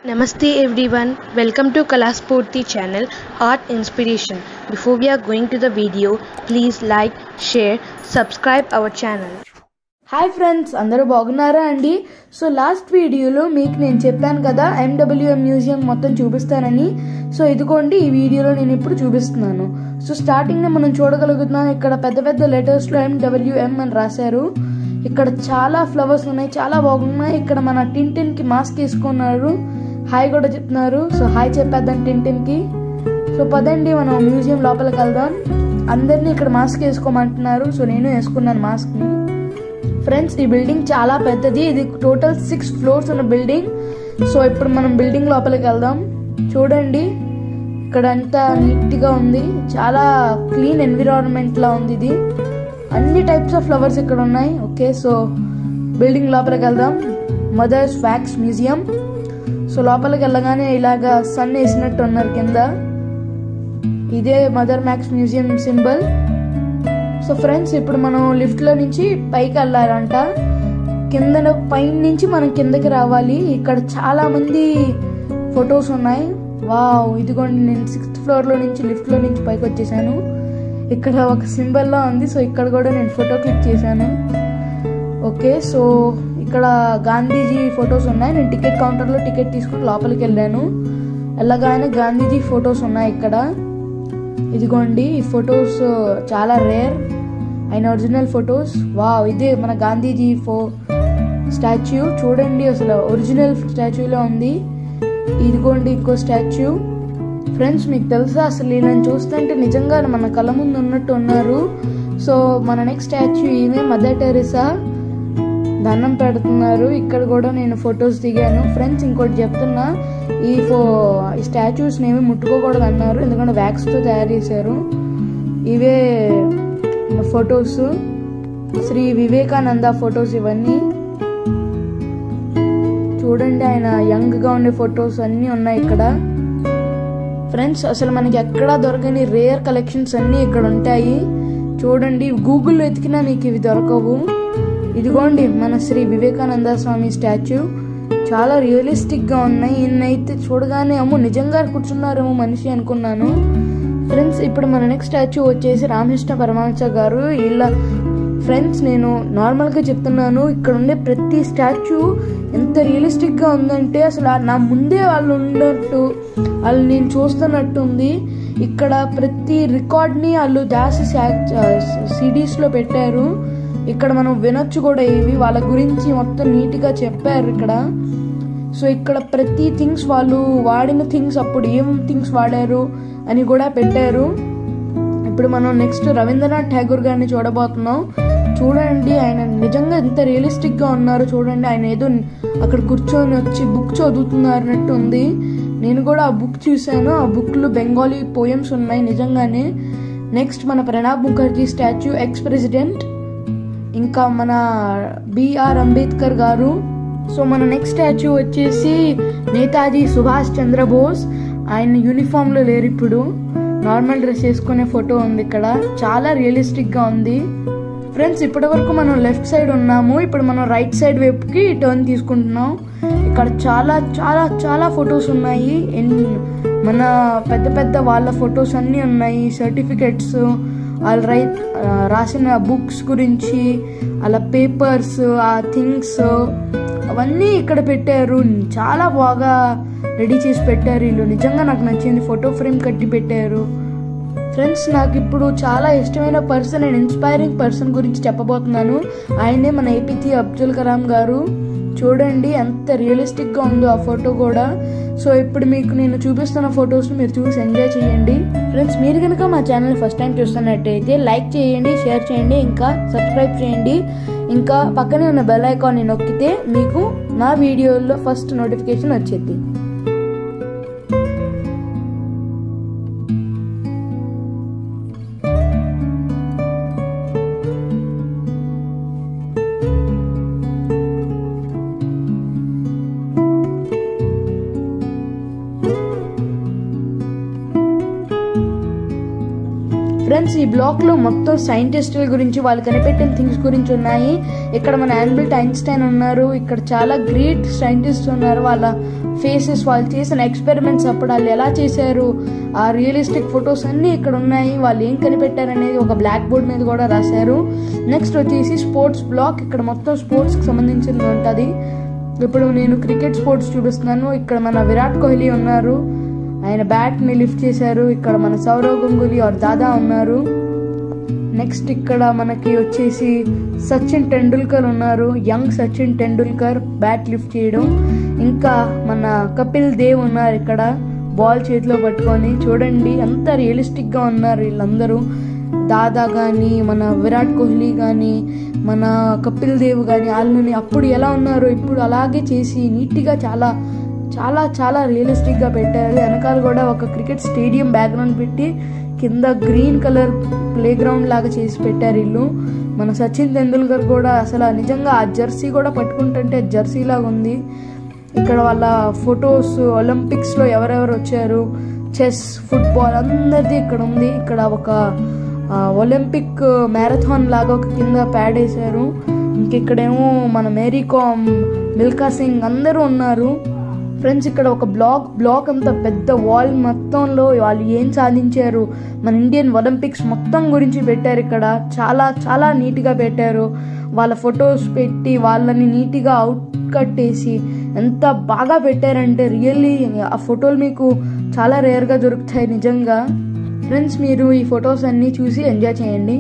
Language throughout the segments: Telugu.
Namaste everyone, welcome to Kalaspurti channel Art Inspiration. Before we are going to the video, please like, share, subscribe our channel. Hi friends అందరూ బాగున్నారా అండి సో లాస్ట్ వీడియోలో మీకు నేను చెప్పాను కదా ఎండబ్ల్యూఎం మ్యూజియం మొత్తం చూపిస్తానని సో ఇదిగోండి ఈ వీడియోలో నేను ఇప్పుడు చూపిస్తున్నాను సో స్టార్టింగ్ మనం చూడగలుగుతున్నాం ఇక్కడ పెద్ద పెద్ద లెటర్స్లో ఎండబ్ల్యూఎం అని రాశారు ఇక్కడ చాలా ఫ్లవర్స్ ఉన్నాయి చాలా బాగున్నాయి ఇక్కడ మన టింటిన్ కి మాస్క్ వేసుకున్నారు హాయ్ కూడా చెప్తున్నారు సో హాయ్ చెప్పేద్దాం టింటిన్ కి సో పదండి మనం మ్యూజియం లోపలికి వెళ్దాం అందరినీ ఇక్కడ మాస్క్ వేసుకోమంటున్నారు సో నేను వేసుకున్నాను మాస్క్ ని ఫ్రెండ్స్ ఈ బిల్డింగ్ చాలా పెద్దది ఇది టోటల్ సిక్స్ ఫ్లోర్స్ ఉన్న బిల్డింగ్ సో ఇప్పుడు మనం బిల్డింగ్ లోపలికి వెళ్దాం చూడండి ఇక్కడ అంతా నీట్గా ఉంది చాలా క్లీన్ ఎన్విరాన్మెంట్ లా ఉంది ఇది అన్ని టైప్స్ ఆఫ్ ఫ్లవర్స్ ఇక్కడ ఉన్నాయి ఓకే సో బిల్డింగ్ లోపలికి వెళ్దాం మదర్స్ ఫ్యాక్స్ మ్యూజియం సో లోపలికి వెళ్ళగానే ఇలాగా సన్ వేసినట్టు ఉన్నారు కింద ఇదే mother max museum symbol so friends ఇప్పుడు మనం లిఫ్ట్ లో నుంచి పైకి వెళ్ళాలంట కింద పైన నుంచి మనం కిందకి రావాలి ఇక్కడ చాలా మంది ఫొటోస్ ఉన్నాయి వావ్ ఇదిగోండి నేను సిక్స్త్ ఫ్లోర్ లో నుంచి లిఫ్ట్ లో నుంచి పైకి వచ్చేసాను ఇక్కడ ఒక సింబల్ లా ఉంది సో ఇక్కడ కూడా నేను ఫోటో క్లిక్ చేశాను ఓకే సో ఇక్కడ గాంధీజీ ఫొటోస్ ఉన్నాయి నేను టికెట్ కౌంటర్లో టికెట్ తీసుకుని లోపలికి వెళ్ళాను వెళ్ళగానే గాంధీజీ ఫొటోస్ ఉన్నాయి ఇక్కడ ఇదిగోండి ఈ ఫొటోస్ చాలా రేర్ ఆయన ఒరిజినల్ ఫొటోస్ వావ్ ఇదే మన గాంధీజీ ఫో స్టాచ్యూ చూడండి అసలు ఒరిజినల్ స్టాచ్యూలో ఉంది ఇదిగోండి ఇంకో స్టాచ్యూ ఫ్రెండ్స్ మీకు తెలుసా అసలు ఈయనని చూస్తుంటే నిజంగా మన కళ్ళ ముందు ఉన్నట్టు ఉన్నారు సో మన నెక్స్ట్ స్టాచ్యూ ఈమె మదర్ టెరిసా దండం పెడుతున్నారు ఇక్కడ కూడా నేను ఫొటోస్ దిగాను ఫ్రెండ్స్ ఇంకోటి చెప్తున్నా ఈ ఫో ఈ స్టాచ్యూస్ ఏమి ముట్టుకోకూడదు అన్నారు ఎందుకంటే వ్యాక్స్తో తయారు చేశారు ఇవే ఫొటోస్ శ్రీ వివేకానంద ఫొటోస్ ఇవన్నీ చూడండి ఆయన యంగ్గా ఉండే ఫొటోస్ అన్నీ ఉన్నాయి ఇక్కడ ఫ్రెండ్స్ అసలు మనకి ఎక్కడా దొరకని రేర్ కలెక్షన్స్ అన్నీ ఇక్కడ ఉంటాయి చూడండి గూగుల్లో వెతికినా మీకు ఇవి దొరకవు ఇదిగోండి మన శ్రీ వివేకానంద స్వామి స్టాచ్యూ చాలా రియలిస్టిక్గా ఉన్నాయి ఈయనైతే చూడగానే అమ్మో నిజంగా కూర్చున్నారేమో మనిషి అనుకున్నాను ఫ్రెండ్స్ ఇప్పుడు మన నెక్స్ట్ స్టాచ్యూ వచ్చేసి రామకృష్ణ పరమహంస గారు ఇలా ఫ్రెండ్స్ నేను నార్మల్గా చెప్తున్నాను ఇక్కడ ఉండే ప్రతి స్టాచ్యూ ఎంత రియలిస్టిక్గా ఉందంటే అసలు నా ముందే వాళ్ళు ఉన్నట్టు వాళ్ళు నేను చూస్తున్నట్టు ఉంది ఇక్కడ ప్రతి రికార్డ్ని వాళ్ళు దాసి సిడీస్లో పెట్టారు ఇక్కడ మనం వినొచ్చు కూడా ఇవి వాళ్ళ గురించి మొత్తం నీట్గా చెప్పారు ఇక్కడ సో ఇక్కడ ప్రతి థింగ్స్ వాళ్ళు వాడిన థింగ్స్ అప్పుడు ఏం థింగ్స్ వాడారు అని కూడా పెట్టారు ఇప్పుడు మనం నెక్స్ట్ రవీంద్రనాథ్ ఠాగూర్ గారిని చూడబోతున్నాం చూడండి ఆయన నిజంగా ఎంత రియలిస్టిక్గా ఉన్నారు చూడండి ఆయన ఏదో అక్కడ కూర్చొని వచ్చి బుక్ చదువుతున్నారన్నట్టు ఉంది నేను కూడా ఆ బుక్ చూశాను ఆ బుక్లో బెంగాలీ పోయమ్స్ ఉన్నాయి నిజంగానే నెక్స్ట్ మన Pranab Mukherjee statue ex president ఇంకా మన బిఆర్ అంబేద్కర్ గారు సో మన నెక్స్ట్ స్టాచ్యూ వచ్చేసి నేతాజీ సుభాష్ చంద్రబోస్ ఆయన యూనిఫామ్లో లేరు ఇప్పుడు నార్మల్ డ్రెస్ వేసుకునే ఫోటో ఉంది ఇక్కడ చాలా రియలిస్టిక్గా ఉంది ఫ్రెండ్స్ ఇప్పటి వరకు మనం లెఫ్ట్ సైడ్ ఉన్నాము ఇప్పుడు మనం రైట్ సైడ్ వైపుకి టర్న్ తీసుకుంటున్నాం ఇక్కడ చాలా చాలా చాలా ఫొటోస్ ఉన్నాయి మన పెద్ద పెద్ద వాళ్ళ ఫొటోస్ అన్నీ ఉన్నాయి సర్టిఫికెట్స్ వాళ్ళు రై రాసిన బుక్స్ గురించి అలా పేపర్స్ ఆ థింగ్స్ అవన్నీ ఇక్కడ పెట్టారు చాలా బాగా రెడీ చేసి పెట్టారు వీళ్ళు నిజంగా నాకు నచ్చింది ఫోటో ఫ్రేమ్ కట్టి పెట్టారు ఫ్రెండ్స్ నాకు ఇప్పుడు చాలా ఇష్టమైన పర్సన్ అండ్ ఇన్స్పైరింగ్ పర్సన్ గురించి చెప్పబోతున్నాను ఆయనే మన ఏపీజే అబ్దుల్ కలాం గారు చూడండి ఎంత రియలిస్టిక్గా ఉందో ఆ ఫోటో కూడా సో ఇప్పుడు మీకు నేను చూపిస్తున్న ఫొటోస్ని మీరు చూసి ఎంజాయ్ చేయండి ఫ్రెండ్స్ మీరు కనుక మా ఛానల్ ఫస్ట్ టైం చూస్తున్నట్టయితే లైక్ చేయండి షేర్ చేయండి ఇంకా సబ్స్క్రైబ్ చేయండి ఇంకా పక్కనే ఉన్న బెల్ ఐకాన్ని నొక్కితే మీకు నా వీడియోలో ఫస్ట్ నోటిఫికేషన్ వచ్చేది ఫ్రెండ్స్ ఈ బ్లాక్ లో మొత్తం సైంటిస్టుల గురించి వాళ్ళు కనిపెట్టిన థింగ్స్ గురించి ఉన్నాయి ఇక్కడ మన ఆల్బర్ట్ ఐన్స్టైన్ ఉన్నారు ఇక్కడ చాలా గ్రేట్ సైంటిస్ట్ ఉన్నారు వాళ్ళ ఫేసెస్ వాళ్ళు చేసిన ఎక్స్పెరిమెంట్స్ అప్పుడు వాళ్ళు ఎలా చేశారు ఆ రియలిస్టిక్ ఫొటోస్ అన్నీ ఇక్కడ ఉన్నాయి వాళ్ళు ఏం కనిపెట్టారు అనేది ఒక బ్లాక్ బోర్డ్ మీద కూడా రాశారు నెక్స్ట్ వచ్చేసి స్పోర్ట్స్ బ్లాక్ ఇక్కడ మొత్తం స్పోర్ట్స్కి సంబంధించింది ఉంటుంది ఇప్పుడు నేను క్రికెట్ స్పోర్ట్స్ చూపిస్తున్నాను ఇక్కడ మన విరాట్ కోహ్లీ ఉన్నారు ఆయన బ్యాట్ని లిఫ్ట్ చేశారు ఇక్కడ మన సౌరవ్ గంగూలీ ఆర్ దాదా ఉన్నారు నెక్స్ట్ ఇక్కడ మనకి వచ్చేసి సచిన్ టెండూల్కర్ ఉన్నారు young Sachin Tendulkar bat lift చేయడం ఇంకా మన కపిల్ దేవ్ ఉన్నారు ఇక్కడ బాల్ చేతిలో పట్టుకొని చూడండి ఎంత రియలిస్టిక్ గా ఉన్నారు వీళ్ళందరూ దాదా కానీ మన విరాట్ కోహ్లీ కానీ మన కపిల్ దేవ్ కానీ వాళ్ళని అప్పుడు ఎలా ఉన్నారో ఇప్పుడు అలాగే చేసి నీట్గా చాలా చాలా చాలా రియలిస్టిక్గా పెట్టారు వెనకాల కూడా ఒక క్రికెట్ స్టేడియం బ్యాక్గ్రౌండ్ పెట్టి కింద గ్రీన్ కలర్ ప్లే గ్రౌండ్ లాగా చేసి పెట్టారు ఇల్లు మన సచిన్ తెండూల్కర్ కూడా అసలు నిజంగా ఆ జెర్సీ కూడా పట్టుకుంటుంటే జెర్సీ లాగా ఉంది ఇక్కడ వాళ్ళ ఫొటోస్ ఒలింపిక్స్లో ఎవరెవరు వచ్చారు చెస్ ఫుట్బాల్ అందరిది ఇక్కడ ఉంది ఇక్కడ ఒక ఆ, ఒలింపిక్ మ్యారథాన్ లాగా ఒక కింద ప్యాడ్ వేశారు ఇంకిక్కడేమో మన మేరీ కామ్ మిల్కా సింగ్ అందరూ ఉన్నారు ఫ్రెండ్స్ ఇక్కడ ఒక బ్లాక్ బ్లాక్ అంత పెద్ద వాల్ మొత్తంలో వాళ్ళు ఏం సాధించారు మన ఇండియన్ ఒలింపిక్స్ మొత్తం గురించి పెట్టారు ఇక్కడ చాలా చాలా నీట్గా పెట్టారు వాళ్ళ ఫొటోస్ పెట్టి వాళ్ళని నీట్గా అవుట్ కట్టేసి ఎంత బాగా పెట్టారంటే రియల్లీ ఆ ఫోటోలు మీకు చాలా రేర్గా దొరుకుతాయి నిజంగా ఫ్రెండ్స్ మీరు ఈ ఫొటోస్ అన్నీ చూసి ఎంజాయ్ చేయండి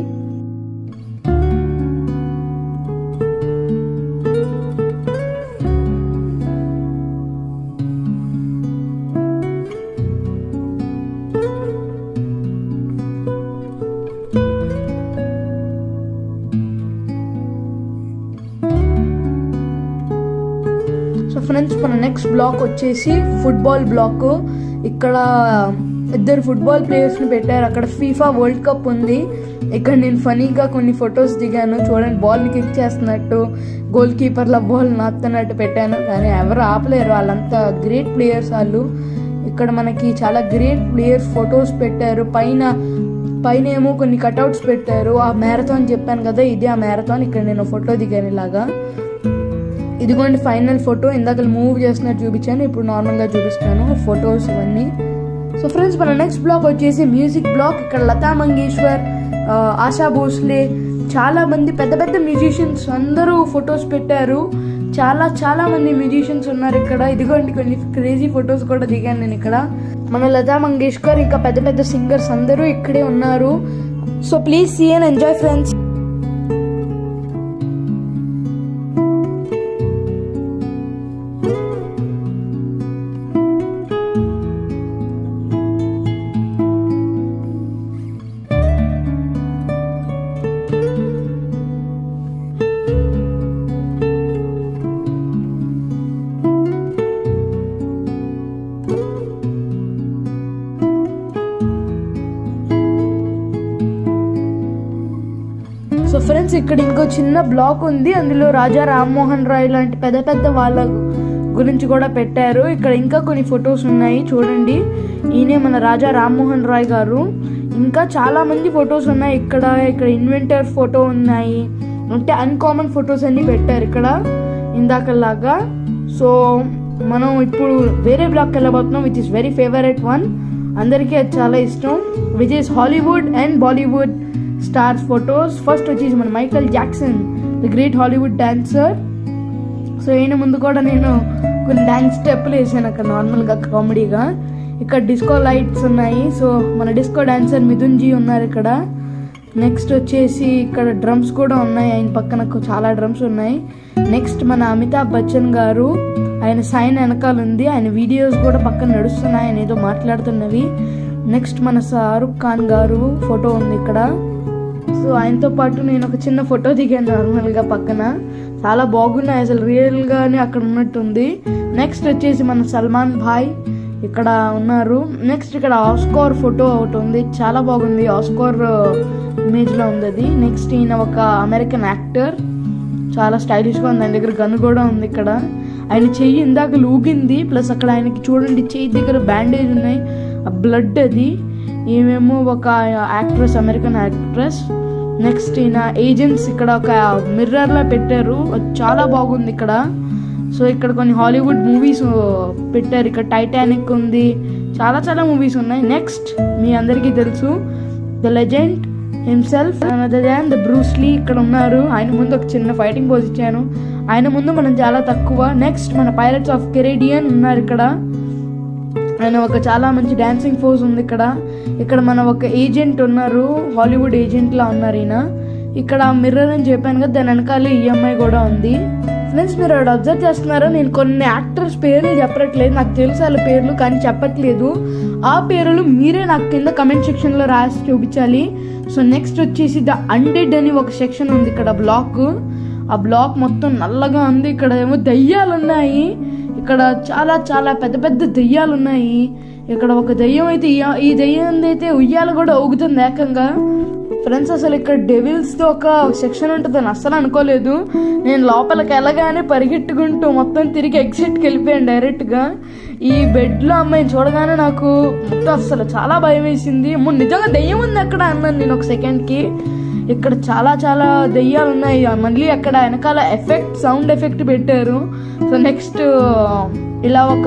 సో ఫ్రెండ్స్ మన నెక్స్ట్ బ్లాక్ వచ్చేసి ఫుట్బాల్ బ్లాక్ ఇక్కడ ఇద్దరు ఫుట్బాల్ ప్లేయర్స్ని పెట్టారు అక్కడ ఫీఫా వరల్డ్ కప్ ఉంది ఇక్కడ నేను ఫనీగా కొన్ని ఫొటోస్ దిగాను చూడండి బాల్ని కిక్ చేస్తున్నట్టు గోల్ కీపర్ల బాల్ నాస్తున్నట్టు పెట్టాను కానీ ఎవరు ఆపలేరు వాళ్ళంతా గ్రేట్ ప్లేయర్స్ వాళ్ళు ఇక్కడ మనకి చాలా గ్రేట్ ప్లేయర్స్ ఫొటోస్ పెట్టారు పైన పైన ఏమో కొన్ని కట్అవుట్స్ పెట్టారు ఆ మ్యారథాన్ చెప్పాను కదా ఇది ఆ మ్యారథాన్ ఇక్కడ నేను ఫోటో దిగాను ఇలాగా ఇదిగోండి ఫైనల్ ఫోటో ఇందాక మూవ్ చేస్తున్నట్టు చూపించాను ఇప్పుడు నార్మల్గా చూపిస్తాను ఫొటోస్ ఇవన్నీ సో ఫ్రెండ్స్ మన నెక్స్ట్ బ్లాక్ వచ్చేసి మ్యూజిక్ బ్లాక్ ఇక్కడ లతా మంగేశ్వర్ ఆ, ఆశా భోస్లే చాలా మంది పెద్ద పెద్ద మ్యూజిషియన్స్ అందరూ ఫొటోస్ పెట్టారు చాలా చాలా మంది మ్యూజిషియన్స్ ఉన్నారు ఇక్కడ ఇదిగోండి కొన్ని క్రేజీ ఫొటోస్ కూడా దిగాను నేను ఇక్కడ మన లతా మంగేష్కర్ ఇంకా పెద్ద పెద్ద సింగర్స్ అందరూ ఇక్కడే ఉన్నారు so please see and enjoy friends so friends ఇక్కడ ఇంకో చిన్న బ్లాక్ ఉంది అందులో రాజా రామ్మోహన్ రాయ్ లాంటి పెద్ద పెద్ద వాళ్ళ గురించి కూడా పెట్టారు ఇక్కడ ఇంకా కొన్ని ఫొటోస్ ఉన్నాయి చూడండి ఈయనే మన రాజా రామ్మోహన్ రాయ్ గారు ఇంకా చాలా మంది ఫొటోస్ ఉన్నాయి ఇక్కడ ఇక్కడ ఇన్వెంటర్ ఫోటో ఉన్నాయి అంటే అన్కామన్ ఫొటోస్ అన్ని పెట్టారు ఇక్కడ ఇందాకలాగా సో మనం ఇప్పుడు వేరే బ్లాక్ వెళ్ళబోతున్నాం which is very favourite one అందరికీ అది చాలా ఇష్టం which is Hollywood and Bollywood stars photos first వచ్చేసి మన Michael Jackson the great Hollywood dancer so ఈయన ముందు కూడా నేను కొన్ని డాన్స్ స్టెప్పులు వేసాను అక్కడ నార్మల్గా కామెడీగా ఇక్కడ డిస్కో లైట్స్ ఉన్నాయి సో మన డిస్కో డాన్సర్ మిథున్ జీ ఉన్నారు ఇక్కడ నెక్స్ట్ వచ్చేసి ఇక్కడ డ్రమ్స్ కూడా ఉన్నాయి ఆయన పక్కన కొ- చాలా డ్రమ్స్ ఉన్నాయి నెక్స్ట్ మన అమితాబ్ బచ్చన్ గారు ఆయన సైన్ వెనకాల ఉంది ఆయన వీడియోస్ కూడా పక్కన నడుస్తున్నాయి ఆయన ఏదో మాట్లాడుతున్నవి నెక్స్ట్ మన షారుఖ్ ఖాన్ గారు ఫోటో ఉంది ఇక్కడ సో ఆయనతో పాటు నేను ఒక చిన్న ఫోటో దిగాను నార్మల్గా పక్కన చాలా బాగున్నాయి అసలు రియల్గానే అక్కడ ఉన్నట్టుంది నెక్స్ట్ వచ్చేసి మన సల్మాన్ భాయ్ ఇక్కడ ఉన్నారు నెక్స్ట్ ఇక్కడ ఆస్కార్ ఫోటో ఒకటి ఉంది చాలా బాగుంది ఆస్కార్ ఇమేజ్లో ఉంది అది నెక్స్ట్ ఈయన ఒక అమెరికన్ యాక్టర్ చాలా స్టైలిష్గా ఉంది ఆయన దగ్గర గన్ కూడా ఉంది ఇక్కడ ఆయన చెయ్యి ఇందాక లూగింది ప్లస్ అక్కడ ఆయనకి చూడండి చెయ్యి దగ్గర బ్యాండేజ్ ఉన్నాయి ఆ బ్లడ్ అది ఈమెమో ఒక యాక్ట్రెస్ అమెరికన్ యాక్ట్రెస్ నెక్స్ట్ ఈయన ఏజెంట్స్ ఇక్కడ ఒక మిర్రర్లో పెట్టారు అది చాలా బాగుంది ఇక్కడ సో ఇక్కడ కొన్ని హాలీవుడ్ మూవీస్ పెట్టారు ఇక్కడ టైటానిక్ ఉంది చాలా చాలా మూవీస్ ఉన్నాయి నెక్స్ట్ మీ అందరికీ తెలుసు the legend himself than the Bruce Lee ఇక్కడ ఉన్నారు ఆయన ముందు ఒక చిన్న ఫైటింగ్ పోజ్ ఇచ్చాను ఆయన ముందు మనం చాలా తక్కువ నెక్స్ట్ మన పైలట్స్ ఆఫ్ కెరేడియన్ ఉన్నారు ఇక్కడ ఆయన ఒక చాలా మంచి డాన్సింగ్ ఫోర్స్ ఉంది ఇక్కడ ఇక్కడ మన ఒక ఏజెంట్ ఉన్నారు హాలీవుడ్ ఏజెంట్ లా ఉన్నారు ఈయన ఇక్కడ మిర్రర్ అని చెప్పాను కదా దాని వెనకాల ఈఎంఐ కూడా ఉంది ఫ్రెండ్స్ మీరు అక్కడ అబ్జర్వ్ చేస్తున్నారా నేను కొన్ని యాక్టర్స్ పేర్లు చెప్పట్లేదు నాకు తెలుసు వాళ్ళ పేర్లు కానీ చెప్పట్లేదు ఆ పేర్లు మీరే నాకు కింద కమెంట్ సెక్షన్ లో రాసి చూపించాలి సో నెక్స్ట్ వచ్చేసి ద అండెడ్ అని ఒక సెక్షన్ ఉంది ఇక్కడ బ్లాక్ ఆ బ్లాక్ మొత్తం నల్లగా ఉంది ఇక్కడ ఏమో దయ్యాలు ఉన్నాయి ఇక్కడ చాలా చాలా పెద్ద పెద్ద దెయ్యాలు ఉన్నాయి ఇక్కడ ఒక దెయ్యం అయితే ఈ- ఈ దెయ్యం అయితే ఉయ్యాలు కూడా ఊగుతుంది ఏకంగా ఫ్రెండ్స్ అసలు ఇక్కడ డెవిల్స్ తో ఒక సెక్షన్ ఉంటుందని అస్సలు అనుకోలేదు నేను లోపలికి వెళ్ళగానే పరిగెట్టుకుంటూ మొత్తం తిరిగి ఎగ్జిట్కి వెళ్ళిపోయాను డైరెక్ట్ గా ఈ బెడ్ లో అమ్మాయిని చూడగానే నాకు మొత్తం అసలు చాలా భయం వేసింది అమ్మో, నిజంగా దెయ్యం ఉంది అక్కడ అన్నాను నేను ఒక సెకండ్ కి ఇక్కడ చాలా చాలా దెయ్యాలు ఉన్నాయి మళ్ళీ అక్కడ వెనకాల ఎఫెక్ట్ సౌండ్ ఎఫెక్ట్ పెట్టారు సో నెక్స్ట్ ఇలా ఒక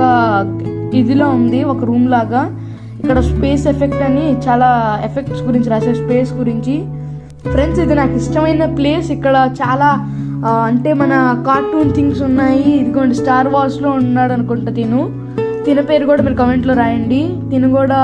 ఇదిలో ఉంది ఒక రూమ్ లాగా ఇక్కడ స్పేస్ ఎఫెక్ట్ అని చాలా ఎఫెక్ట్స్ గురించి రాశారు స్పేస్ గురించి ఫ్రెండ్స్ ఇది నాకు ఇష్టమైన ప్లేస్ ఇక్కడ చాలా ఆ, అంటే మన కార్టూన్ థింగ్స్ ఉన్నాయి ఇదిగోండి స్టార్ వార్స్ లో ఉన్నాడు అనుకుంటా తిను తిన పేరు కూడా మీరు comment లో రాయండి తిను కూడా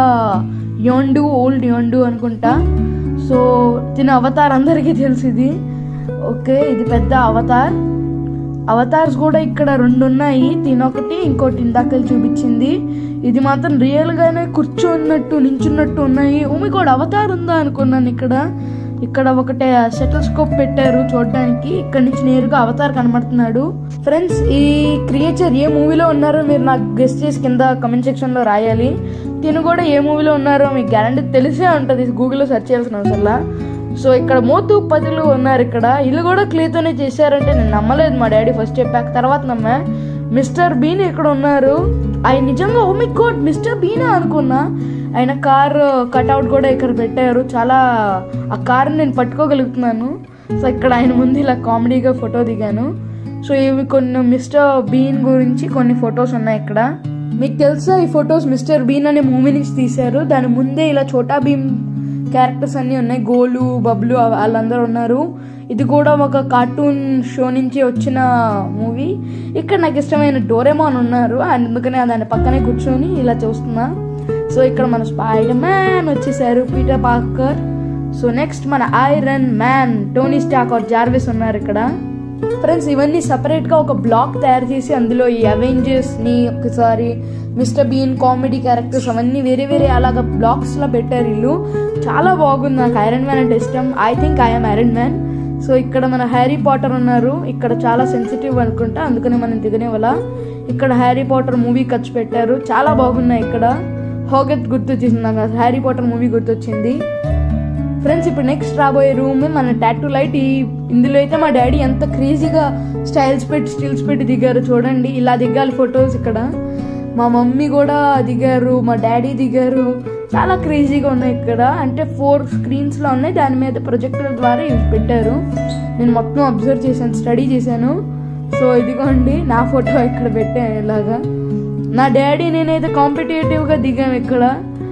యోండు ఓల్డ్ యోండు అనుకుంటా సో తిన అవతార్ అందరికీ తెలుసు ఇది ఓకే ఇది పెద్ద అవతార్ అవతార్స్ కూడా ఇక్కడ రెండు ఉన్నాయి తినొకటి ఇంకోటి ఇందాక చూపించింది ఇది మాత్రం రియల్ గానే కూర్చున్నట్టు నించున్నట్టు ఉన్నాయి ఓమి కూడా అవతార్ ఉందా అనుకున్నాను ఇక్కడ ఇక్కడ ఒకటే సెటోస్కోప్ పెట్టారు చూడడానికి ఇక్కడ నుంచి నేరుగా అవతార్ కనబడుతున్నాడు ఫ్రెండ్స్ ఈ క్రియేచర్ ఏ మూవీలో ఉన్నారో మీరు నాకు గెస్ట్ చేసి కింద కమెంట్ సెక్షన్ లో రాయాలి తిను కూడా ఏ మూవీలో ఉన్నారో మీకు గ్యారంటీ తెలిసే ఉంటది గూగుల్లో సెర్చ్ చేయాల్సిన అవసరంలా సో ఇక్కడ మోతు పదులు ఉన్నారు ఇక్కడ ఇల్లు కూడా క్లీతోనే చేశారంటే నేను నమ్మలేదు మా డాడీ ఫస్ట్ చెప్పాక తర్వాత నమ్మా మిస్టర్ బీన్ ఇక్కడ ఉన్నారు ఆయన నిజంగా ఓ మై గాడ్ మిస్టర్ బీనా అనుకున్నా ఆయన కార్ కట్అవుట్ కూడా ఇక్కడ పెట్టారు చాలా ఆ కార్ నేను పట్టుకోగలుగుతున్నాను సో ఇక్కడ ఆయన ముందు ఇలా కామెడీగా ఫోటో దిగాను సో ఇవి కొన్ని మిస్టర్ బీన్ గురించి కొన్ని ఫొటోస్ ఉన్నాయి ఇక్కడ మీకు తెలుసా ఈ ఫొటోస్ మిస్టర్ బీన్ అనే మూవీ నుంచి తీశారు దాని ముందే ఇలా చోటా భీమ్ క్యారెక్టర్స్ అన్నీ ఉన్నాయి గోలు బబ్లు అవ- వాళ్ళందరూ ఉన్నారు ఇది కూడా ఒక కార్టూన్ షో నుంచి వచ్చిన మూవీ ఇక్కడ నాకు ఇష్టమైన డోరెమాన్ ఉన్నారు అందుకనే దాని పక్కనే కూర్చొని ఇలా చూస్తున్నా సో ఇక్కడ మన స్పైడర్ మ్యాన్ వచ్చేసారు పీటర్ పార్కర్ సో నెక్స్ట్ మన Iron Man Tony Stark or Jarvis ఉన్నారు ఇక్కడ ఫ్రెండ్స్ ఇవన్నీ సపరేట్ గా ఒక బ్లాక్ తయారు చేసి అందులో ఈ అవెంజర్స్ ని ఒకసారి మిస్టర్ బీన్ కామెడీ క్యారెక్టర్స్ అవన్నీ వేరే వేరే అలాగా బ్లాక్స్ లో పెట్టారు ఇల్లు చాలా బాగుంది నాకు ఐరన్ మ్యాన్ అంటే ఇష్టం I think I'm Iron Man so ఇక్కడ మన హ్యారీ పాటర్ ఉన్నారు ఇక్కడ చాలా సెన్సిటివ్ అనుకుంటా అందుకని మనం దిగనే వల్ల ఇక్కడ హ్యారీ పాటర్ మూవీ ఖర్చు పెట్టారు చాలా బాగున్నాయి ఇక్కడ హోగెత్ గుర్తొచ్చేసింది నాకు హ్యారీ పాటర్ మూవీ గుర్తొచ్చింది ఫ్రెండ్స్ ఇప్పుడు నెక్స్ట్ రాబోయే రూమ్ మన టాటూ లైట్ ఈ ఇందులో అయితే మా డాడీ ఎంత క్రేజీగా స్టైల్స్ పెట్టి స్టిల్స్ పెట్టి దిగారు చూడండి ఇలా దిగాలి ఫొటోస్ ఇక్కడ మా మమ్మీ కూడా దిగారు మా డాడీ దిగారు చాలా క్రేజీగా ఉన్నాయి ఇక్కడ అంటే ఫోర్ స్క్రీన్స్ లో ఉన్నాయి దాని మీద ప్రొజెక్టర్ ద్వారా ఇవి పెట్టారు నేను మొత్తం అబ్జర్వ్ చేశాను స్టడీ చేశాను సో ఇదిగోండి నా ఫోటో ఇక్కడ పెట్టాను ఇలాగా నా డాడీ నేనైతే కాంపిటేటివ్ గా దిగాం ఇక్కడ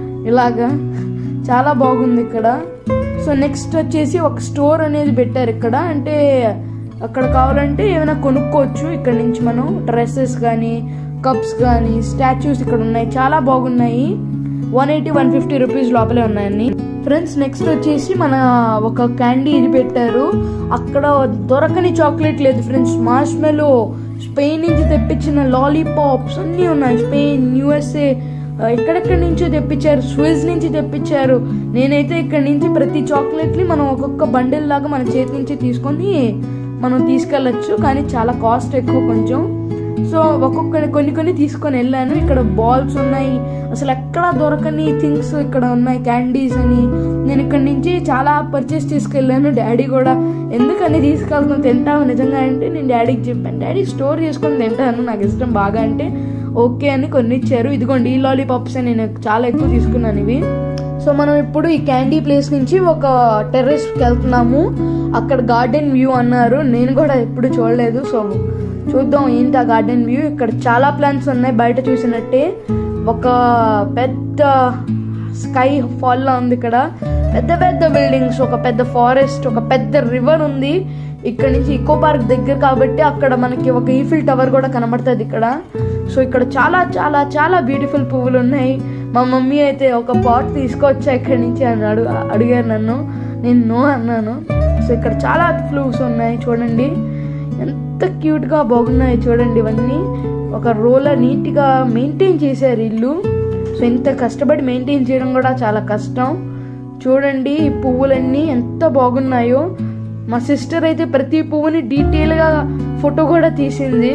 ఇలాగా చాలా బాగుంది ఇక్కడ సో నెక్స్ట్ వచ్చేసి ఒక స్టోర్ అనేది పెట్టారు ఇక్కడ అంటే అక్కడ కావాలంటే ఏమైనా కొనుక్కోవచ్చు ఇక్కడ నుంచి మనం డ్రెస్సెస్ కానీ కప్స్ కానీ స్టాచ్యూస్ ఇక్కడ ఉన్నాయి చాలా బాగున్నాయి one eighty one fifty rupees లోపలే ఉన్నాయన్ని ఫ్రెండ్స్ నెక్స్ట్ వచ్చేసి మన ఒక క్యాండీ ఇది పెట్టారు అక్కడ దొరకని చాక్లెట్ లేదు ఫ్రెండ్స్ మార్ష్మెలో స్పెయిన్ నుంచి తెప్పించిన లాలీపాప్స్ అన్నీ ఉన్నాయి స్పెయిన్ యుఎస్ఏ ఎక్కడెక్కడి నుంచో తెప్పించారు స్విజ్ నుంచి తెప్పించారు నేనైతే ఇక్కడ నుంచి ప్రతి చాక్లెట్ ని మనం ఒక్కొక్క బండిల్ లాగా మన చేతి నుంచి తీసుకొని మనం తీసుకెళ్ళచ్చు కానీ చాలా కాస్ట్ ఎక్కువ కొంచెం సో ఒక్కొక్క కొన్ని కొన్ని తీసుకొని వెళ్ళాను ఇక్కడ బాల్స్ ఉన్నాయి అసలు ఎక్కడ దొరకని థింగ్స్ ఇక్కడ ఉన్నాయి క్యాండీస్ అని నేను ఇక్కడ నుంచి చాలా పర్చేస్ తీసుకెళ్ళాను డాడీ కూడా ఎందుకని తీసుకెళ్తున్నావు తింటావు నిజంగా అంటే నేను డాడీకి చెప్పాను డాడీ స్టోర్ చేసుకొని తింటాను నాకు ఇష్టం బాగా అంటే ఓకే అని కొన్ని ఇచ్చారు ఇదిగోండి ఈ లాలీపాప్స్ నేను చాలా ఎక్కువ తీసుకున్నాను ఇవి సో మనం ఇప్పుడు ఈ క్యాండీ ప్లేస్ నుంచి ఒక టెర్రస్కి వెళ్తున్నాము అక్కడ గార్డెన్ వ్యూ అన్నారు నేను కూడా ఎప్పుడు చూడలేదు సో చూద్దాం ఏంటి ఆ గార్డెన్ వ్యూ ఇక్కడ చాలా ప్లాంట్స్ ఉన్నాయి బయట చూసినట్టే ఒక పెద్ద స్కై ఫాల్ లా ఉంది ఇక్కడ పెద్ద పెద్ద బిల్డింగ్స్ ఒక పెద్ద ఫారెస్ట్ ఒక పెద్ద రివర్ ఉంది ఇక్కడ నుంచి ఇకో పార్క్ దగ్గర కాబట్టి అక్కడ మనకి ఒక ఈఫిల్ టవర్ కూడా కనబడుతుంది ఇక్కడ సో ఇక్కడ చాలా చాలా చాలా బ్యూటిఫుల్ పువ్వులు ఉన్నాయి మా మమ్మీ అయితే ఒక పాట్ తీసుకొచ్చా ఇక్కడి నుంచి అని అడుగు అడిగారు నన్ను నేను నో అన్నాను సో ఇక్కడ చాలా ఫ్లూస్ ఉన్నాయి చూడండి ఎంత క్యూట్గా బాగున్నాయి చూడండి ఇవన్నీ ఒక రోలో నీట్గా మెయింటైన్ చేశారు ఇల్లు సో ఇంత కష్టపడి మెయింటైన్ చేయడం కూడా చాలా కష్టం చూడండి ఈ పువ్వులన్నీ ఎంత బాగున్నాయో మా సిస్టర్ అయితే ప్రతి పువ్వుని డీటెయిల్గా ఫోటో కూడా తీసింది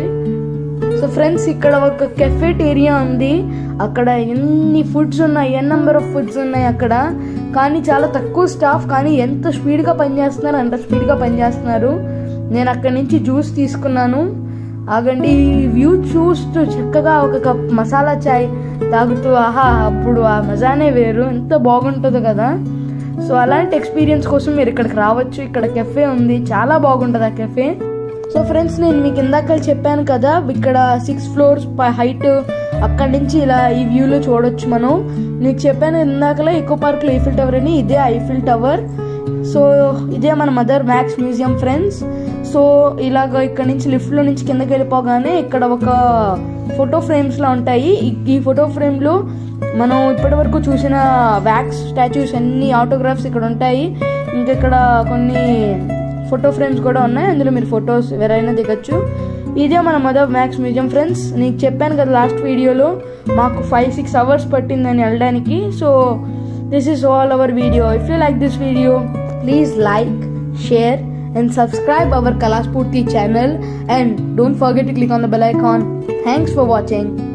సో ఫ్రెండ్స్ ఇక్కడ ఒక కెఫేటేరియా ఉంది అక్కడ ఎన్ని ఫుడ్స్ ఉన్నాయి ఎన్ నెంబర్ ఆఫ్ ఫుడ్స్ ఉన్నాయి అక్కడ కానీ చాలా తక్కువ స్టాఫ్ కానీ ఎంత స్పీడ్గా పనిచేస్తున్నారు అంత స్పీడ్గా పనిచేస్తున్నారు నేను అక్కడి నుంచి జ్యూస్ తీసుకున్నాను ఆగండి ఈ వ్యూ చూస్తూ చక్కగా ఒక కప్ మసాలా చాయ్ తాగుతూ ఆహా అప్పుడు ఆ మజానే వేరు ఎంత బాగుంటుందో కదా సో అలాంటి ఎక్స్పీరియన్స్ కోసం మీరు ఇక్కడికి రావచ్చు ఇక్కడ కెఫే ఉంది చాలా బాగుంటుంది ఆ కెఫే సో ఫ్రెండ్స్ నేను మీకు ఇందాక చెప్పాను కదా ఇక్కడ సిక్స్ ఫ్లోర్స్ హైట్ అక్కడి నుంచి ఇలా ఈ వ్యూలో చూడొచ్చు మనం నీకు చెప్పాను ఇందాకలే ఎకో పార్క్లో ఐఫిల్ టవర్ అని ఇదే ఐఫిల్ టవర్ సో ఇదే మన మదర్ మ్యాక్స్ మ్యూజియం ఫ్రెండ్స్ సో ఇలాగ ఇక్కడ నుంచి లిఫ్ట్లో నుంచి కిందకి వెళ్ళిపోగానే ఇక్కడ ఒక ఫోటో ఫ్రేమ్స్లో ఉంటాయి ఈ- ఈ ఫోటో ఫ్రేమ్లో మనం ఇప్పటి వరకు చూసిన వ్యాక్స్ స్టాచ్యూస్ అన్ని ఆటోగ్రాఫ్స్ ఇక్కడ ఉంటాయి ఇంకా ఇక్కడ కొన్ని ఫోటో ఫ్రేమ్స్ కూడా ఉన్నాయి అందులో మీరు ఫొటోస్ ఎవరైనా దిగచ్చు ఇదే మన మదర్ మ్యాక్స్ మ్యూజియం ఫ్రెండ్స్ నీకు చెప్పాను కదా లాస్ట్ వీడియోలో మాకు ఫైవ్ సిక్స్ అవర్స్ పట్టిందని వెళ్ళడానికి so this is all our video if you like this video please like share and subscribe our Kalaspurti channel and don't forget to click on the bell icon. Thanks for watching.